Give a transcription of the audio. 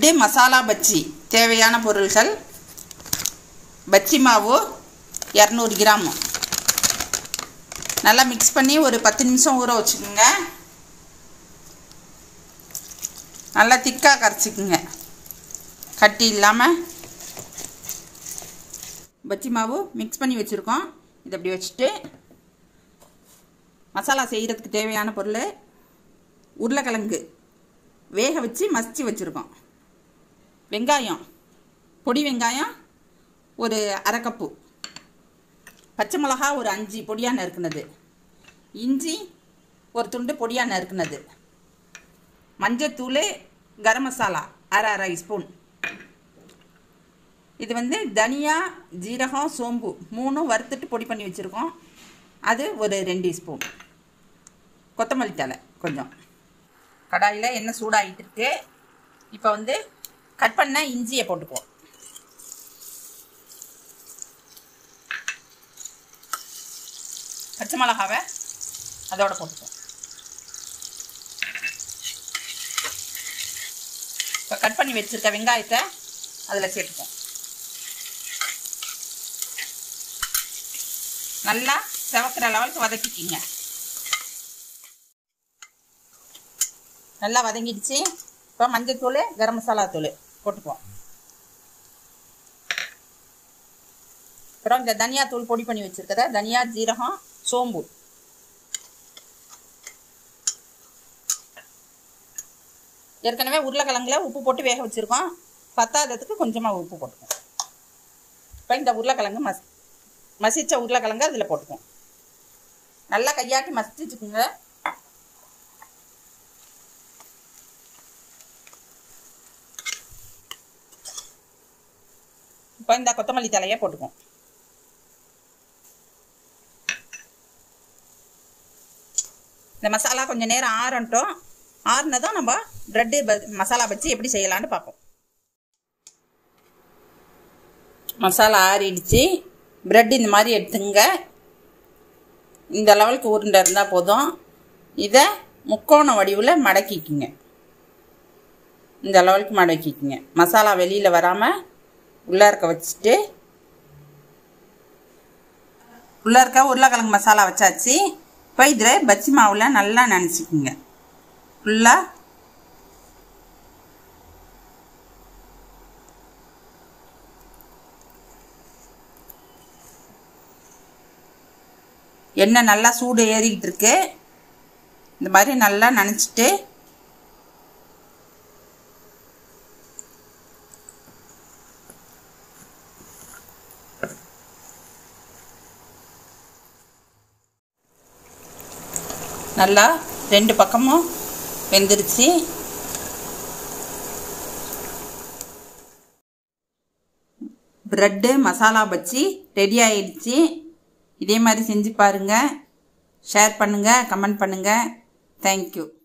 bread masala bajji தேவையான பொருள்கள் பஜ்ஜி மாவு இரநூறு கிராம் நல்லா மிக்ஸ் பண்ணி ஒரு பத்து நிமிஷம் ஊற வச்சுக்கோங்க நல்லா திக்காக கரைச்சிக்குங்க கட்டி இல்லாமல் பஜ்ஜி மாவு மிக்ஸ் பண்ணி வச்சுருக்கோம் இதை அப்படி வச்சுட்டு மசாலா செய்கிறதுக்கு தேவையான பொருள் உருளைக்கிழங்கு வேக வச்சு மசிச்சு வச்சுருக்கோம் வெங்காயம் பொடி வெங்காயம் ஒரு அரை கப்பு பச்சை மிளகா ஒரு அஞ்சு பொடியாக நறுக்குனது இஞ்சி ஒரு துண்டு பொடியாக நறுக்குனது மஞ்சத்தூள் கரம் மசாலா அரை அரை ஸ்பூன் இது வந்து தனியா ஜீரகம் சோம்பு மூணும் வறுத்துட்டு பொடி பண்ணி வச்சுருக்கோம் அது ஒரு ரெண்டு ஸ்பூன் கொத்தமல்லி தலை கொஞ்சம் கடாயில் எண்ணெய் சூடாகிட்டு இருக்கு இப்போ வந்து கட் பண்ண இஞ்சியை போட்டுக்குவோம் பச்சை மிளகாவை அதோட போட்டுக்குவோம் இப்போ கட் பண்ணி வச்சுருக்க வெங்காயத்தை அதில் சேர்த்துப்போம் நல்லா செவக்கிற லெவலுக்கு வதக்கிக்கிங்க நல்லா வதங்கிடுச்சு இப்போ மஞ்சத்தூள் கரம் மசாலா தூள் போட்டுக்குவோம் அப்புறம் இந்த தனியா தூள் பொடி பண்ணி வச்சுருக்கத தனியா ஜீரகம் சோம்பு ஏற்கனவே உருளைக்கிழங்குல உப்பு போட்டு வேக வச்சுருக்கோம் பத்தாததுக்கு கொஞ்சமாக உப்பு போட்டுக்குவோம் இப்போ இந்த உருளைக்கிழங்கு மஸ் மசிச்ச உருளைக்கிழங்கு அதில் போட்டுக்குவோம் நல்லா கையாட்டி மசிச்சுக்குங்க இப்போ இந்த கொத்தமல்லி தலையை போட்டுக்குவோம் இந்த மசாலா கொஞ்சம் நேரம் ஆறட்டும் ஆறுனதும் நம்ம ப்ரெட்டு மசாலா வச்சு எப்படி செய்யலான்னு பார்ப்போம் மசாலா ஆறிடுச்சு ப்ரெட் இந்த மாதிரி எடுத்துங்க இந்த லெவலுக்கு உருண்டை இருந்தால் போதும் இதை முக்கோண வடிவில் மடக்கிக்குங்க இந்த லெவலுக்கு மடக்கிக்குங்க மசாலா வெளியில் வராமல் உள்ளே இருக்க வச்சுட்டு உள்ளே இருக்க உருளைக்கிழங்கு மசாலா வச்சாச்சு இப்போ இதில் பஜ்ஜி மாவில் நல்லா நினச்சிக்குங்க ஃபுல்லாக எண்ணெய் நல்லா சூடு ஏறிக்கிட்டு இருக்கு இந்த மாதிரி நல்லா நனைச்சிட்டு நல்லா ரெண்டு பக்கமும் வெந்துருச்சு ப்ரெட்டு மசாலா பஜ்ஜி ரெடி ஆயிடுச்சு இதே மாதிரி செஞ்சு பாருங்கள் ஷேர் பண்ணுங்கள் கமெண்ட் பண்ணுங்கள் தேங்க்யூ